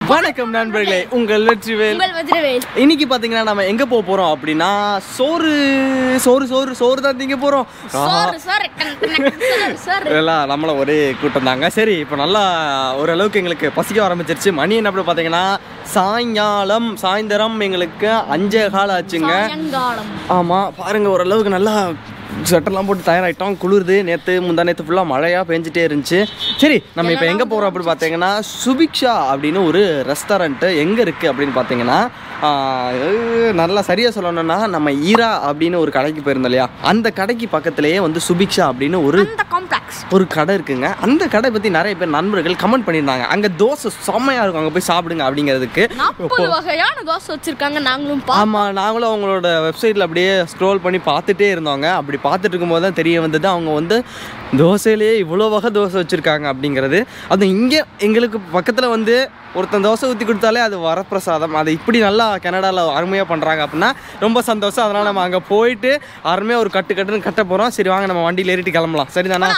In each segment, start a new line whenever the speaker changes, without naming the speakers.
வணக்கம் நண்பர்களே உங்கள் வெற்றிவேல்
உங்கள் வஜ்ரவேல்
இன்னைக்கு பாத்தீங்கன்னா நம்ம எங்க போக போறோம் அப்படின்னா சோறு சோறு சோறு சோறு தான் திங்க போறோம்
சார் சார் சார் சார்
எல்லாம் நம்மள ஒரே கூட்டம் தாங்க சரி இப்போ நல்லா ஓரளவுக்கு எங்களுக்கு பசிக்க ஆரம்பிச்சிருச்சு மணி என்ன அப்படி பார்த்தீங்கன்னா சாயங்காலம் சாயந்தரம் எங்களுக்கு அஞ்சே கால் ஆச்சுங்க
சாயங்காலம்
ஆமாம் பாருங்க ஓரளவுக்கு நல்லா ஸ்வெட்டர்லாம் போட்டு தயாராகிட்டோம் குளிருது நேற்று முந்தா நேற்று ஃபுல்லாக மழையாக பெஞ்சிட்டே இருந்துச்சு சரி நம்ம இப்போ எங்கே போகிறோம் அப்படின்னு பார்த்தீங்கன்னா சுபிக்ஷா அப்படின்னு ஒரு ரெஸ்டாரண்ட்டு எங்கே இருக்குது அப்படின்னு பார்த்தீங்கன்னா ஆஹ், அஹ், நல்லா சரியாக சொல்லணும்னா நம்ம ஈரா அப்படின்னு ஒரு கடைக்கு போயிருந்தோம் இல்லையா அந்த கடைக்கு பக்கத்துலேயே வந்து சுபிக்ஷா அப்படின்னு ஒரு
அந்த காம்ப்ளெக்ஸ்
ஒரு கடை இருக்குங்க அந்த கடை பற்றி நிறைய பேர் நண்பர்கள் கமெண்ட் பண்ணியிருந்தாங்க அங்கே தோசை செம்மையாக இருக்கும் அங்கே போய் சாப்பிடுங்க அப்படிங்கிறதுக்கு
நாற்பது வகையான தோசை வச்சிருக்காங்க நாங்களும் பா
ஆமாம் நாங்களும் அவங்களோட வெப்சைட்டில் அப்படியே ஸ்க்ரோல் பண்ணி பார்த்துட்டே இருந்தோங்க அப்படி பார்த்துட்டு இருக்கும்போது தான் தெரிய வந்தது அவங்க வந்து தோசையிலேயே இவ்வளோ வகை தோசை வச்சுருக்காங்க அப்படிங்கிறது அது இங்கே எங்களுக்கு பக்கத்தில் வந்து ஒருத்தன் தோசை ஊற்றி கொடுத்தாலே அது வரப்பிரசாதம் அதை இப்படி நல்லா கனடாவில் அருமையாக பண்ணுறாங்க அப்படின்னா ரொம்ப சந்தோஷம் அதனால் நம்ம அங்கே போயிட்டு அருமையாக ஒரு கட்டு கட்டுன்னு கட்ட போகிறோம் சரி வாங்க நம்ம வண்டியில் ஏறிட்டு கிளம்பலாம் சரிதானா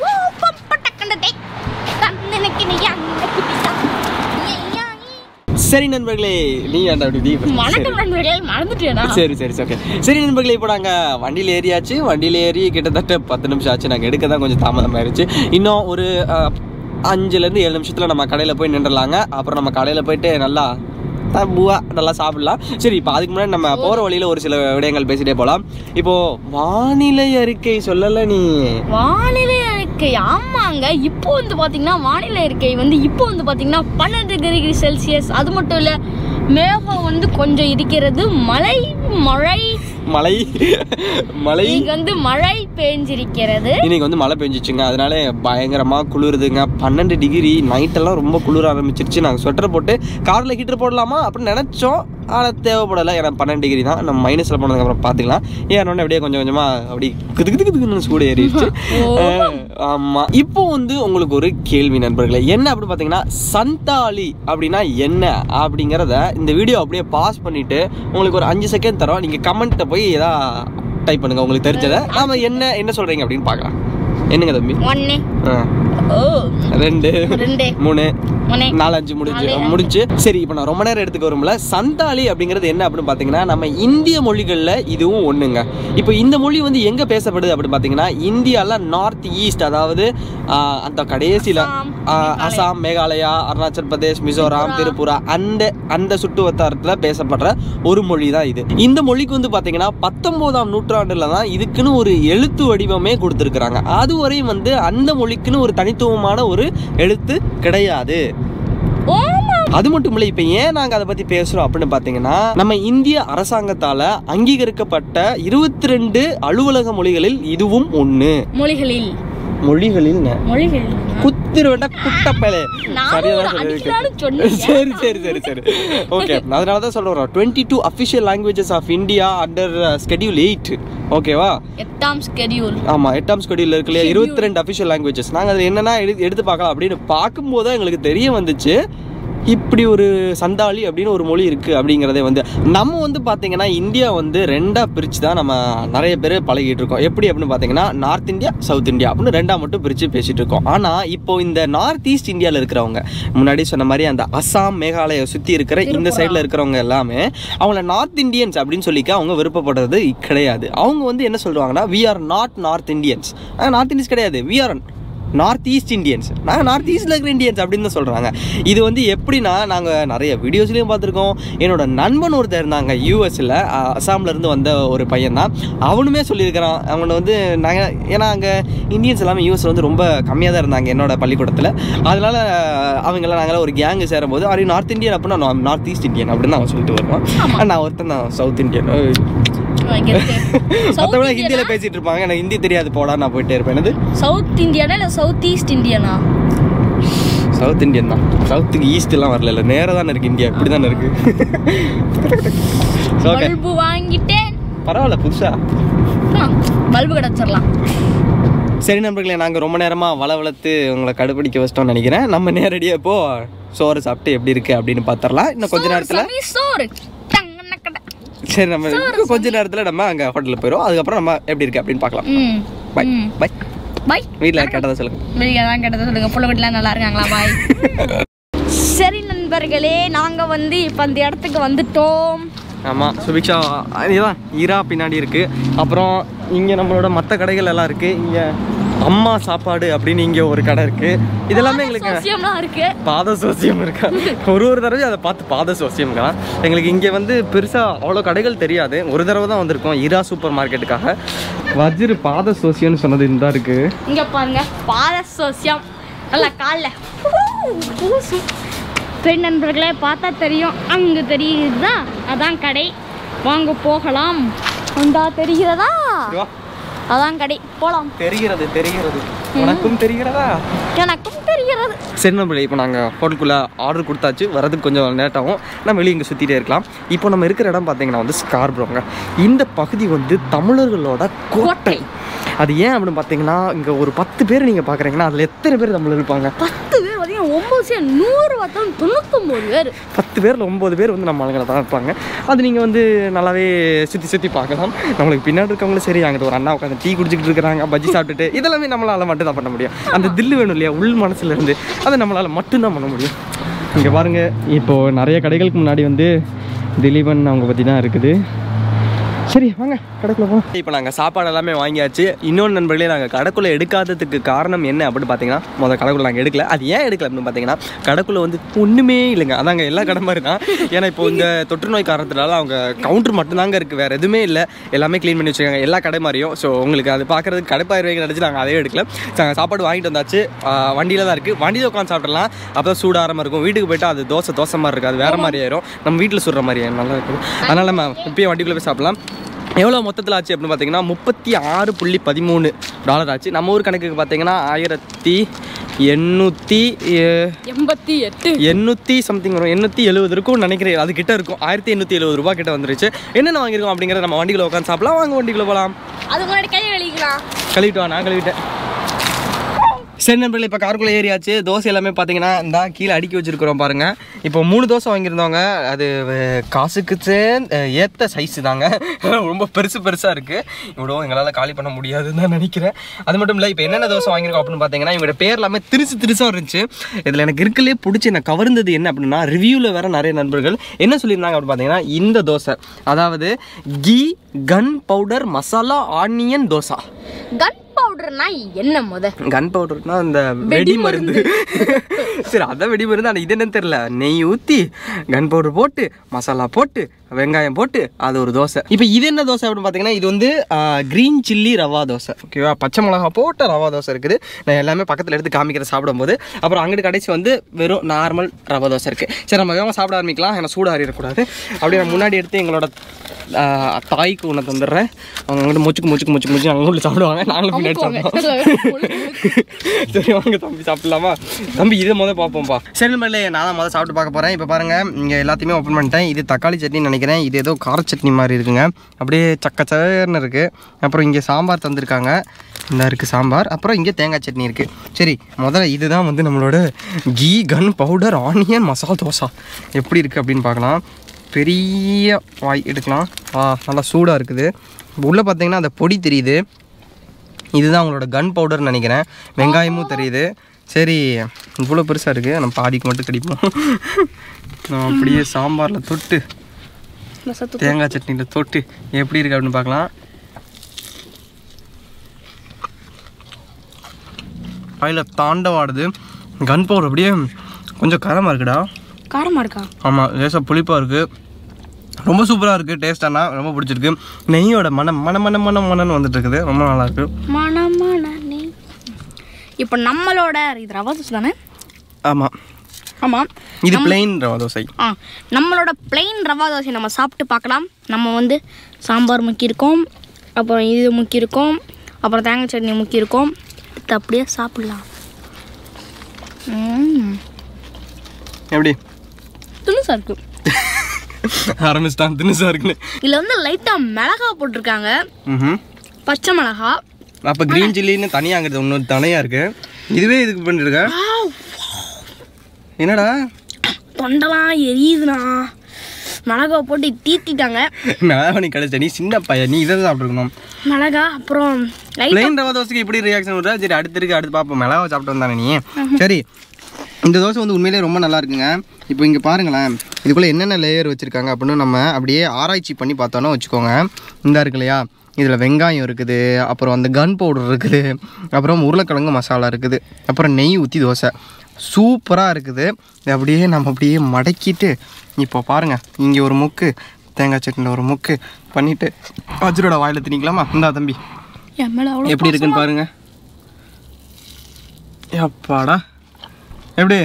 சரி நண்பர்களே நீ ஏன்டா அப்படி நீ first?
வணக்கம் நண்பர்களே மறந்துட்டேனா
சரி சரி ஓகே சரி நண்பர்களே இப்போ நாங்கள் வண்டியில் ஏறியாச்சு வண்டியில் ஏறி கிட்டத்தட்ட பத்து நிமிஷம் ஆச்சு நாங்கள் எடுக்க தான் கொஞ்சம் தாமதம் ஆயிடுச்சு இன்னும் ஒரு அஹ், அஞ்சுலேருந்து ஏழு நிமிஷத்தில் நம்ம கடையில் போய் நின்றுலாங்க அப்புறம் நம்ம கடையில் போயிட்டு நல்லா அஹ், பூவா நல்லா சாப்பிடலாம் சரி இப்போ அதுக்கு முன்னாடி நம்ம போகிற வழியில் ஒரு சில விடயங்கள் பேசிட்டே போகலாம் இப்போது வானிலை அறிக்கை சொல்லலை நீ
வானிலை அறிக்கை ஆமாங்க இப்போ வந்து பாத்தீங்கன்னா வானிலை அறிக்கை வந்து இப்போ வந்து பாத்தீங்கன்னா பன்னெண்டு டிகிரி செல்சியஸ் அது மட்டும் இல்ல மேகம் வந்து கொஞ்சம் இருக்கிறது மழை மழை
மழை மழை
இன்னைக்கு வந்து மழை பெஞ்சிருக்கிறது
இன்னைக்கு வந்து மழை பெஞ்சிச்சுங்க அதனால பயங்கரமா குளிருதுங்க பன்னெண்டு டிகிரி நைட்டெல்லாம் ரொம்ப குளிர ஆரம்பிச்சிருச்சு நாங்கள் ஸ்வெட்டர் போட்டு காரில் ஹீட்டர் போடலாமா அப்படின்னு நினச்சோம் ஆனால் தேவைப்படலை ஏன்னா பன்னெண்டு டிகிரி தான் நம்ம மைனஸில் போனதுக்கு அப்புறம் பார்த்துக்கலாம் ஏன்னொன்னே அப்படியே கொஞ்சம் கொஞ்சமாக அப்படி குது குது குதுன்னு சூடு ஏறிடுச்சு அஹ், ஆமா இப்போ வந்து உங்களுக்கு ஒரு கேள்வி நண்பர்களே என்ன அப்படின்னு பார்த்தீங்கன்னா சந்தாலி அப்படின்னா என்ன அப்படிங்கிறத இந்த வீடியோ அப்படியே பாஸ் பண்ணிட்டு உங்களுக்கு ஒரு அஞ்சு செகண்ட் தரோம் நீங்கள் கமெண்ட்டை போய் ஏதா டைப் பண்ணுங்க உங்களுக்கு தெரிஞ்சதை நாம என்ன என்ன சொல்றீங்க அப்படின்னு பார்க்கலாம் என்னங்க தம்பி
ஒன்னு
ஆ,
ஓ
ரெண்டு
ரெண்டு
மூணு
ஒன்னே
நாலு அஞ்சு முடிஞ்சு
நாலு, அஞ்சு.
முடிஞ்சு சரி இப்போ நான் ரொம்ப நேரம் எடுத்துக்க வரும்ல சந்தாலி அப்படிங்கிறது என்ன அப்படின்னு பார்த்தீங்கன்னா நம்ம இந்திய மொழிகளில் இதுவும் ஒண்ணுங்க இப்போ இந்த மொழி வந்து எங்கே பேசப்படுது அப்படின்னு பார்த்தீங்கன்னா இந்தியாவில் நார்த் ஈஸ்ட் அதாவது ஆ, அந்த கடைசியில்
அசாம்,
அசாம் மேகாலயா அருணாச்சல் பிரதேஷ் மிசோராம் திரிபுரா அந்த அந்த சுட்டு வட்டாரத்தில் பேசப்படுற ஒரு மொழி தான் இது இந்த மொழிக்கு வந்து பார்த்தீங்கன்னா பத்தொம்போதாம் நூற்றாண்டுல தான் இதுக்குன்னு ஒரு எழுத்து வடிவமே கொடுத்துருக்குறாங்க அதுவரையும் வந்து அந்த மொழிக்குன்னு ஒரு தனித்துவமான ஒரு எழுத்து கிடையாது
ஓமா
அது மட்டும் இல்லை இப்போ ஏன் நாங்கள் அதை பற்றி பேசுகிறோம் அப்படின்னு பார்த்தீங்கன்னா நம்ம இந்திய அரசாங்கத்தால் அங்கீகரிக்கப்பட்ட இருபத்தி ரெண்டு அலுவலக மொழிகளில் இதுவும் ஒன்று
மொழிகளில்
மொழிகளில்
மொழிகளில்
குத்திருவேண்டா குட்டப்பலே
நானும்
சரியா
ஒரு
தான்
அடிக்கலான்னு
சொல்லியிருக்கேன்
சொன்னேன்.
சரி சரி சரி சரி ஓகே அதனால தான் சொல்கிறோம் twenty two official languages of India under schedule eight ஓகேவா
எட்டாம் ஸ்கெடியூல்
ஆமாம் எட்டாம் ஸ்கெடியூல் இருக்கு இல்லையா இருபத்தி ரெண்டு அஃபிஷியல் லாங்குவேஜஸ் நாங்கள் அதில் என்னென்னா எடுத்து எடுத்து பார்க்கலாம் அப்படின்னு பார்க்கும்போது தான் எங்களுக்கு தெரிய வந்துச்சு இப்படி ஒரு சந்தாலி அப்படின்னு ஒரு மொழி இருக்குது அப்படிங்கிறதே வந்து நம்ம வந்து பார்த்தீங்கன்னா இந்தியா வந்து ரெண்டாக பிரித்து தான் நம்ம நிறைய பேர் பழகிட்டு இருக்கோம் எப்படி அப்படின்னு பார்த்தீங்கன்னா நார்த் இந்தியா சவுத் இந்தியா அப்படின்னு ரெண்டாக மட்டும் பிரித்து பேசிகிட்டு இருக்கோம் ஆனால் இப்போ இந்த நார்த் ஈஸ்ட் இந்தியாவில் இருக்கிறவங்க முன்னாடி சொன்ன மாதிரி அந்த அசாம் மேகாலயா சுற்றி இருக்கிற இந்த சைடில் இருக்கிறவங்க எல்லாமே அவங்கள நார்த் இந்தியன்ஸ் அப்படின்னு சொல்லிக்க அவங்க விருப்பப்படுறது கிடையாது அவங்க வந்து என்ன சொல்லுவாங்கன்னா we are not North Indians North Indians கிடையாது we are North East Indians நாங்கள் நார்த் ஈஸ்டில் இருக்கிற இந்தியன்ஸ் அப்படின்னு தான் சொல்கிறாங்க இது வந்து எப்படின்னா நாங்கள் நிறைய வீடியோஸ்லையும் பார்த்துருக்கோம் என்னோட நண்பன் ஒருத்தர் இருந்தாங்க யூஎஸில் அசாம்லேருந்து வந்த ஒரு பையன் தான் அவனுமே சொல்லியிருக்கிறான் அவனை வந்து நாங்கள் ஏன்னா அங்கே இந்தியன்ஸ் எல்லாமே யூஎஸில் வந்து ரொம்ப கம்மியாக தான் இருந்தாங்க என்னோட பள்ளிக்கூடத்தில் அதனால் அவங்களாம் நாங்களாம் ஒரு கேங்கு சேரும்போது அவரு நார்த் இந்தியன் அப்படின்னா நான் நார்த் ஈஸ்ட் இந்தியன் அப்படின்னு அவன் சொல்லிட்டு வருவான் ஆனா, நான் ஒருத்தன் தான் சவுத் இந்தியன் மற்றவங்க ஹிந்தியில் பேசிகிட்டு இருப்பாங்க எனக்கு ஹிந்தி தெரியாது போடா நான் போயிட்டே இருப்பேன் என்னது
சவுத் இந்தியானா இல்ல சவுத் ஈஸ்ட் இந்தியானா
சவுத் இந்தியன் தான் சவுத்துக்கு ஈஸ்ட்லாம் வரல இல்லை நேராக தானே இருக்கு இந்தியா இப்படி தானே இருக்கு ஓகே
பல்பு வாங்கிட்டேன்
பரவாயில்ல புதுசா
ஆ, பல்பு கிடைச்சிடலாம்
சரி நண்பர்களே நாங்கள் ரொம்ப நேரமாக வள வளர்த்து உங்களை கடுப்பிடிக்க வச்சிட்டோம்னு நினைக்கிறேன் நம்ம நேரடியாக இப்போ சோறு சாப்பிட்டு எப்படி இருக்கு அப்படின்னு பார்த்துடலாம் இன்னும் கொஞ்ச
சோறு
நேரத்தில்
சாமி, சோறு டங்கனக்கட.
சரி நம்ம இன்னும் கொஞ்ச நேரத்தில் நம்ம அங்கே ஹோட்டலில் போயிடும் அதுக்கப்புறம் நம்ம எப்படி இருக்கு அப்படின்னு பார்க்கலாம்
ம்
பை
ம்.
பை
பை
வீட்டில் கேட்டதை சொல்லுங்க
வெளியே தான் கேட்டதை சொல்லுங்க புள்ள வீட்டுலாம் நல்லா இருக்காங்களா பாய் சரி நண்பர்களே நண்பர்களே நாங்கள் வந்து இப்போ அந்த இடத்துக்கு வந்துட்டோம்
ஆமாம் சுபிக்ஷா இதுதான் ஈரா பின்னாடி இருக்குது அப்புறம் இங்கே நம்மளோட மற்ற கடைகள் எல்லாம் இருக்குது இங்கே அம்மா சாப்பாடு அப்படின்னு இங்கே ஒரு கடை இருக்குது இதெல்லாமே எங்களுக்கு
சோசியம்லாம் இருக்கு
பாத சோசியம் இருக்கா ஒரு ஒரு தடவை அதை பார்த்து பாத சோசியம்க்கா எங்களுக்கு இங்கே வந்து பெருசாக அவ்வளோ கடைகள் தெரியாது ஒரு தடவை தான் வந்திருக்கோம் ஈரா சூப்பர் மார்க்கெட்டுக்காக வஜ்ரு பாத சோசியம்னு சொன்னது இந்த இருக்கு
இங்க பாருங்க பாத சோசியம் நல்லா காலில் பூசும் பெண் நண்பர்களே பார்த்தா தெரியும் அங்கே தெரியுதுதான் அதான் கடை வாங்க போகலாம் வந்தா தெரிகிறதா
இதுவா,
அதான் கடை போலாம்
தெரிகிறது தெரிகிறது உனக்கும் தெரிகிறதா
எனக்கும் தெரிகிறது
சரி நம்ம இப்போ நாங்கள் ஹோட்டலுக்குள்ளே ஆர்டர் கொடுத்தாச்சு வரதுக்கு கொஞ்சம் லேட் ஆகும் நம்ம வெளியே இங்கே சுற்றிட்டே இருக்கலாம் இப்போ நம்ம இருக்கிற இடம் பார்த்தீங்கன்னா வந்து ஸ்கார்ப்ரோங்க இந்த பகுதி வந்து தமிழர்களோட கோட்டை அது ஏன் அப்படின்னு பார்த்தீங்கன்னா இங்கே ஒரு பத்து பேர் நீங்கள் பார்க்குறீங்கன்னா அதில் எத்தனை பேர் தமிழர் இருப்பாங்க
பத்து பேர் பார்த்தீங்கன்னா ஒம்பது சேர் நூறு பத்தம் தொண்ணூத்தொம்பது பேர்
பத்து பேரில் ஒம்பது பேர் வந்து நம்ம ஆளுங்களை தான் இருப்பாங்க அது நீங்கள் வந்து நல்லாவே சுற்றி சுற்றி பார்க்கலாம் நம்மளுக்கு பின்னாடி இருக்கவங்களும் சரி அங்கிட்ட ஒரு அண்ணா உட்காந்து டீ குடிச்சிட்டு இருக்கிறாங்க பஜ்ஜி சாப்பிட்டுட்டு இதெல்லாமே நம்மளால் மட்டும் தான் பண்ண முடியும் அந்த தில்லு வேணும் இல்லையா உள் மனசுல இருந்து அதை நம்மளால் மட்டும்தான் பண்ண முடியும் இங்கே பாருங்க இப்போது நிறைய கடைகளுக்கு முன்னாடி வந்து திலீபன் அவங்க பற்றி தான் இருக்குது சரி வாங்க கடைக்குள்ள போகலாம் இப்போ நாங்கள் சாப்பாடு எல்லாமே வாங்கியாச்சு இன்னொன்று நண்பர்களே நாங்கள் கடைக்குள்ளே எடுக்காததுக்கு காரணம் என்ன அப்படின்னு பார்த்தீங்கன்னா முதல் கடைக்குள்ள நாங்கள் எடுக்கல அது ஏன் எடுக்கல அப்படின்னு பார்த்தீங்கன்னா கடைக்குள்ளே வந்து ஒன்றுமே இல்லைங்க அதாங்க எல்லா கடை மாதிரி தான் ஏன்னா இப்போ இந்த தொற்று நோய் காரணத்தினால அவங்க கவுண்டர் மட்டும்தாங்க இருக்குது வேறு எதுவுமே இல்லை எல்லாமே க்ளீன் பண்ணி வச்சுருக்காங்க எல்லா கடை மாதிரியும் ஸோ உங்களுக்கு அது பார்க்குறதுக்கு கடைப்பாயிருவைகள் நினச்சி நாங்கள் அதே எடுக்கல நாங்கள் சாப்பாடு வாங்கிட்டு வந்தாச்சு வண்டியில் தான் இருக்குது வண்டியில் உட்காந்து சாப்பிடலாம் அப்போ தான் சூடாரமாக இருக்கும் வீட்டுக்கு போயிட்டு அது தோசை தோசை மாதிரி இருக்குது அது வேறு மாதிரி ஆயிரும் நம்ம வீட்டில் சுடுற மாதிரி ஆயிரும். நல்லா இருக்குது அதனால் நம்ம இப்போயே வண்டிக்குள்ளே போய் சாப்பிடலாம் எவ்வளோ மொத்தத்தில் ஆச்சு அப்படின்னு பார்த்தீங்கன்னா முப்பத்தி ஆறு புள்ளி பதிமூணு டாலர் ஆச்சு நம்ம ஊர் கணக்குக்கு பார்த்தீங்கன்னா ஆயிரத்தி எண்ணூற்றி
எண்பத்தி எட்டு
எண்ணூற்றி சம்திங் வரும் எண்ணூற்றி எழுபது இருக்கும் நினைக்கிறேன் அது கிட்ட இருக்கும் ஆயிரத்தி எண்ணூற்றி எழுபது ரூபா கிட்ட வந்துருச்சு என்னென்ன வாங்கியிருக்கோம் அப்படிங்கிறத நம்ம வண்டிக்குள்ள உட்காந்து சாப்பிடலாம் வாங்க வண்டிக்குள்ள போகலாம்
அது முன்னாடி கையை கழிக்கலாம்
கழுவிட்டு வா நான் கழுவிட்டேன் சரி நண்பர்களே இப்போ காருக்குள்ளே ஏறியாச்சு தோசை எல்லாமே பார்த்தீங்கன்னா இந்த கீழே அடுக்கி வச்சிருக்கிறோம் பாருங்க இப்போ மூணு தோசை வாங்கியிருந்தவங்க அது அஹ், காசுக்கு சே- அஹ், ஏத்த சைஸ் தாங்க ரொம்ப பெருசு பெருசாக இருக்குது இவ்வளோ எங்களால் காலி பண்ண முடியாதுன்னு தான் நினைக்கிறேன் அது மட்டும் இல்லை இப்போ என்னென்ன தோசை வாங்கியிருக்கோம் அப்படின்னு பார்த்தீங்கன்னா இவங்களோட பேர் எல்லாமே திருசு திருசாக இருந்துச்சு இதில் எனக்கு இருக்கலே பிடிச்சி எனக்கு கவர்ந்தது என்ன அப்படின்னா ரிவ்யூவில் வேற நிறைய நண்பர்கள் என்ன சொல்லியிருந்தாங்க அப்படின்னு பார்த்தீங்கன்னா இந்த தோசை அதாவது கீ கன் powder masala onion dosa
gun பவுடர்னா என்ன முத
கன் பவுடர்னா அந்த வெடி மருந்து சரி அதான் வெடி மருந்து ஆனால் இது என்னன்னு தெரியல நெய் ஊற்றி கன் பவுடர் போட்டு மசாலா போட்டு வெங்காயம் போட்டு அது ஒரு தோசை இப்போ இது என்ன தோசை அப்படின்னு பார்த்தீங்கன்னா இது வந்து க்ரீன் சில்லி ரவா தோசை ஓகேவா பச்சை மிளகா போட்ட ரவா தோசை இருக்குது நான் எல்லாமே பக்கத்தில் எடுத்து காமிக்கிற சாப்பிடும்போது அப்புறம் அங்கிட்டு கடைசி வந்து வெறும் நார்மல் ரவா தோசை இருக்குது சரி நம்ம வேகமாக சாப்பிட ஆரம்பிக்கலாம் ஏன்னா சூடு அறியக்கூடாது அப்படியே நான் முன்னாடி எடுத்து எங்களோட ஆஹ், தாய்க்கு ஒன்று தந்துடுறேன் அவங்க அங்கிட்டு முச்சுக்கு முச்சுக்கு முச்சுக்கு முச்சு அவங்க உள்ள சாப்பிடுவாங்க நாங்களும் பின்னாடி சாப்பிடுவோம் சரி வாங்க தம்பி சாப்பிடலாமா தம்பி இதை முதல்ல பார்ப்போம்ப்பா சரி மேலே நான் தான் முதல்ல சாப்பிட்டு பார்க்க போகிறேன் இப்போ பாருங்கள் இங்கே எல்லாத்தையுமே ஓப்பன் பண்ணிட்டேன் இது தக்காளி சட்னின்னு நினைக்கிறேன் இது ஏதோ கார சட்னி மாதிரி இருக்குங்க அப்படியே சக்கச்சேர்னு இருக்குது அப்புறம் இங்கே சாம்பார் தந்திருக்காங்க இந்த இருக்குது சாம்பார் அப்புறம் இங்கே தேங்காய் சட்னி இருக்குது சரி முதல்ல இதுதான் வந்து நம்மளோட கீ கன் பவுடர் ஆனியன் மசாலா தோசை எப்படி இருக்குது அப்படின்னு பார்க்கலாம் பெரிய வாய் எடுக்கலாம் ஆ நல்லா சூடாக இருக்குது உள்ளே பார்த்தீங்கன்னா அந்த பொடி தெரியுது இதுதான் அவங்களோட கன் பவுடர்னு நினைக்கிறேன் வெங்காயமும் தெரியுது சரி இவ்வளோ பெருசாக இருக்குது நம்ம பாதிக்கு மட்டும் கடிப்போம் நான் அப்படியே சாம்பாரில் தொட்டு தேங்காய் சட்னியில் தொட்டு எப்படி இருக்கு அப்படின்னு பார்க்கலாம் வாயில் தாண்டவாடுது கன் பவுடர் அப்படியே கொஞ்சம் காரமாக இருக்குடா
காரமா இருக்கா
ஆமாம் லேசாக புளிப்பாக இருக்குது ரொம்ப சூப்பராக இருக்குது டேஸ்டானா ரொம்ப பிடிச்சிருக்கு நெய்யோட மனம் மன மன மனம் மனன்னு வந்துட்டு இருக்குது ரொம்ப நல்லா இருக்கு
மனமனே இப்போ நம்மளோட இது ரவா தோசை தானே
ஆமாம்
ஆமாம்
இது பிளெயின் ரவா தோசை
ஆ நம்மளோட plain ரவா தோசை நம்ம சாப்பிட்டு பார்க்கலாம் நம்ம வந்து சாம்பார் முக்கியிருக்கோம் அப்புறம் இது முக்கியிருக்கோம் அப்புறம் தேங்காய் சட்னி முக்கியிருக்கோம் இது அப்படியே சாப்பிடலாம் ம்
எப்படி
துணுசா இருக்கு
ஆரம்பிச்சிட்டான் தினுசா இருக்குன்னு
இதில் வந்து லைட்டாக மிளகா போட்டிருக்காங்க
ம்
பச்சை மிளகா
அப்போ க்ரீன் சில்லின்னு தனியாங்கிறது இன்னொரு தனியாக இருக்கு இதுவே இதுக்கு பண்ணிருக்க என்னடா
தொண்டெல்லாம் எரியுதுண்ணா மிளகா போட்டு தீத்திட்டாங்க
மேவனி கழிச்ச நீ சின்ன பையன் நீ இதை சாப்பிட்ருக்கணும்
மிளகா அப்புறம் லைட்
பிளெயின் ரவா தோசைக்கு இப்படி ரியாக்ஷன் விட்றா சரி அடுத்து இருக்கு அடுத்து பார்ப்போம் மிளகா சாப்பிட்டு வந்தானே நீ சரி இந்த தோசை வந்து உண்மையிலேயே ரொம்ப நல்லா இருக்குங்க இப்போ இங்கே பாருங்களேன் இதுக்குள்ளே என்னென்ன லேயர் வச்சுருக்காங்க அப்படின்னு நம்ம அப்படியே ஆராய்ச்சி பண்ணி பார்த்தோன்னா வச்சுக்கோங்க இந்த இருக்கு இல்லையா இதில் வெங்காயம் இருக்குது அப்புறம் அந்த கன் பவுடர் இருக்குது அப்புறம் உருளைக்கிழங்கு மசாலா இருக்குது அப்புறம் நெய் ஊற்றி தோசை சூப்பராக இருக்குது இது அப்படியே நம்ம அப்படியே மடக்கிட்டு இப்போ பாருங்கள் இங்கே ஒரு முக்கு தேங்காய் சட்னியில் ஒரு முக்கு பண்ணிவிட்டு வஜ்ரோட வாயில் திணிக்கலாமா இந்தா தம்பி
என் மேல அவ்வளோ
எப்படி இருக்குன்னு பாருங்க அப்பாடா எப்படி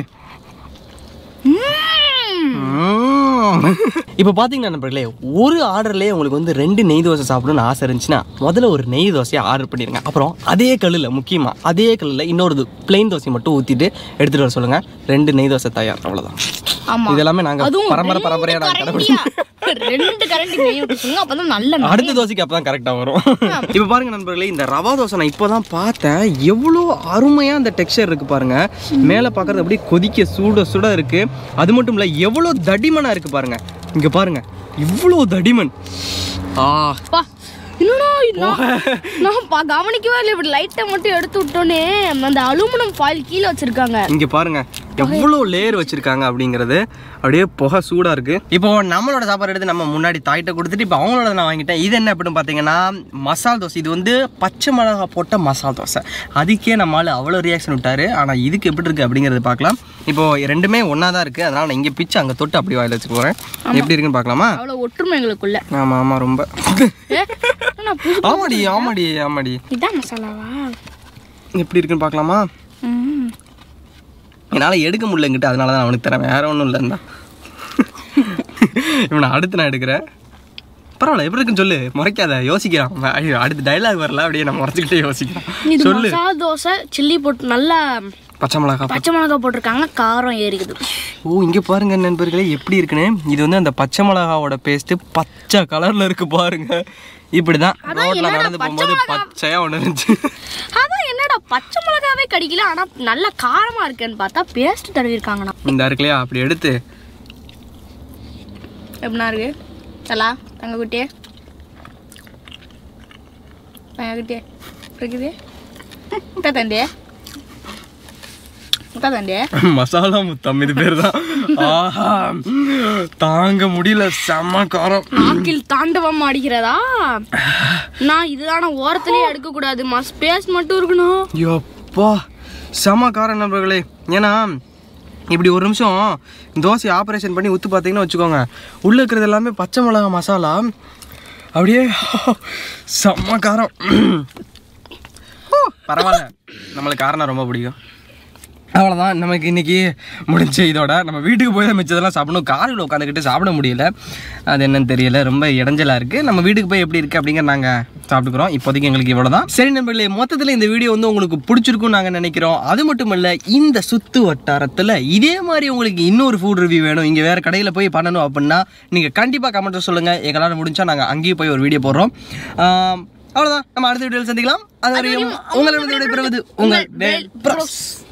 இப்போ பார்த்தீங்கன்னா நண்பர்களே ஒரு ஆர்டர்லேயே உங்களுக்கு வந்து ரெண்டு நெய் தோசை சாப்பிடணும்னு ஆசை இருந்துச்சுன்னா முதல்ல ஒரு நெய் தோசையை ஆர்டர் பண்ணிடுங்க அப்புறம் அதே கல்லில் முக்கியமாக அதே கல்லில் இன்னொரு பிளெயின் தோசை மட்டும் ஊற்றிட்டு எடுத்துகிட்டு வர சொல்லுங்கள் ரெண்டு நெய் தோசை தயார் அவ்வளோதான்
ஆமா
இதெல்லாமே நாங்கள்
அதுவும்
பரம்பரை
ரெண்டு
பரம்பரையாக நாங்கள்
கரண்டியா? ரெண்டு கரண்டி நெய் ஊத்தி சொல்லுங்க அப்பதான் நல்ல நெய்.
அடுத்த தோசைக்கு அப்போ தான் கரெக்டாக வரும் இப்போ பாருங்க நண்பர்களே இந்த ரவா தோசை நான் இப்போ தான் பார்த்தேன் எவ்வளோ அருமையாக அந்த டெக்ஸ்சர் இருக்கு பாருங்க மேலே பார்க்கறது அப்படியே கொதிக்க சுட சுட இருக்கு அது மட்டும் இல்லை எவ்வளோ தடிமனாக இருக்கு பாருங்க இங்கே பாருங்க இவ்வளோ தடிமன் ஆ
அப்பா, என்னடா இது நான் நான் பா- கவனிக்கவே இல்லை இப்படி லைட்டை மட்டும் எடுத்து விட்டோன்னே அந்த அலுமினியம் ஃபாயில் கீழே வச்சிருக்காங்க
இங்க பாருங்க எவ்வளோ லேயர் வச்சிருக்காங்க அப்படிங்கிறது அப்படியே புகை சூடா இருக்கு இப்போ நம்மளோட சாப்பாடு எடுத்து நம்ம முன்னாடி தாயிட்ட கொடுத்துட்டு இப்போ அவங்களோட நான் வாங்கிட்டேன் இது என்ன அப்படின்னு பார்த்தீங்கன்னா மசால் தோசை இது வந்து பச்சை மிளகா போட்ட மசால் தோசை அதுக்கே நம்மளால அவ்வளோ ரியாக்ஷன் விட்டாரு ஆனால் இதுக்கு எப்படி இருக்கு அப்படிங்கிறது பார்க்கலாம் இப்போ ரெண்டுமே ஒன்றா தான் இருக்கு அதனால நான் இங்கே பிச்சு அங்கே தொட்டு அப்படி வாயில் வச்சுக்க போகிறேன் எப்படி இருக்குன்னு பார்க்கலாமா
அவ்வளோ ஒற்றுமை எங்களுக்குள்ள
ஆமாம் ஆமாம் ரொம்ப
ஏ, நான் புது-
ஆமாடி ஆமாடி ஆமாடி
இதான் மசாலாவா
எப்படி இருக்குன்னு பார்க்கலாமா
ம்.
என்னால் எடுக்க முடியலங்கிட்ட அதனால தான் அவனுக்கு தரேன் வேற ஒன்றும் இல்லைன்னா இவனை அடுத்து நான் எடுக்கிறேன் பரவாயில்ல எப்படி இருக்குன்னு சொல்லு முறைக்காத யோசிக்கிறான் அவன். ஐயோ அடுத்து டைலாக் வரல அப்படியே நான் முறைச்சிக்கிட்டே யோசிக்கிறான்
இது
சொல்லு
மசாலா தோசை சில்லி போட்டு நல்லா
பச்சை மிளகா
பச்சை மிளகாய் போட்டிருக்காங்க காரம் ஏறிக்குது
ஓ இங்கே பாருங்க நண்பர்களே எப்படி இருக்குன்னு இது வந்து அந்த பச்சை மிளகாவோட பேஸ்ட் பச்சை கலர்ல இருக்கு பாருங்க இப்படிதான் ரோட்ல நடந்து போகும்போது பச்சையா ஒன்று இருந்துச்சு
அதான் என்னடா பச்சை மிளகாவே கடிக்கல ஆனா நல்ல காரமா இருக்கேன்னு பார்த்தா பேஸ்ட் தடவிருக்காங்கண்ணா
இந்த இருக்கு இல்லையா அப்படி எடுத்து
எப்படின்னா இருக்கு தலா தங்க குட்டியே தங்க குட்டியே இருக்குது முட்டை தண்டியே முட்டை தண்டியே
மசாலா முத்தம் இது பேர் தான் ஆஹா தாங்க முடியல செம்ம காரம்
நாக்கில் தாண்டவம் அடிக்கிறதா நான் இதுதான ஓரத்துலயே எடுக்க கூடாது மஸ் பேஸ்ட் மட்டும் இருக்கணும்
யப்பா செம காரம் நண்பர்களே ஏன்னா இப்படி ஒரு நிமிஷம் தோசை ஆப்ரேஷன் பண்ணி ஊற்றி பார்த்தீங்கன்னா வச்சுக்கோங்க உள்ளே இருக்கிறது எல்லாமே பச்சை மிளகா மசாலா அப்படியே செம்ம காரம் ஓ, பரவாயில்ல நம்மளுக்கு காரம் ரொம்ப பிடிக்கும் அவ்வளோதான் நமக்கு இன்னைக்கு முடிஞ்ச இதோட நம்ம வீட்டுக்கு போய் தான் மிச்சதெல்லாம் சாப்பிடணும் காரில் உட்காந்துக்கிட்டு சாப்பிட முடியல அது என்னன்னு தெரியல ரொம்ப இடைஞ்சலாக இருக்குது நம்ம வீட்டுக்கு போய் எப்படி இருக்குது அப்படிங்கிற நாங்கள் சாப்பிட்டுக்கிறோம் இப்போதைக்கு எங்களுக்கு இவ்வளோ தான் சரி நண்பர்களே மொத்தத்தில் இந்த வீடியோ வந்து உங்களுக்கு பிடிச்சிருக்கும் நாங்கள் நினைக்கிறோம் அது மட்டும் இல்லை இந்த சுத்து வட்டாரத்தில் இதே மாதிரி உங்களுக்கு இன்னொரு ஃபுட் ரிவ்யூ வேணும் இங்கே வேறு கடையில் போய் பண்ணணும் அப்படின்னா நீங்கள் கண்டிப்பாக கமெண்ட்டில் சொல்லுங்கள் எங்களால் முடிஞ்சால் நாங்கள் அங்கேயும் போய் ஒரு வீடியோ போடுறோம் ஆம், அவ்வளவுதான் நம்ம அடுத்த வீடியோவில் சந்திக்கலாம் அது வரையும் உங்களிடம் விடைபெறுவது உங்கள் வேல் ப்ரோஸ்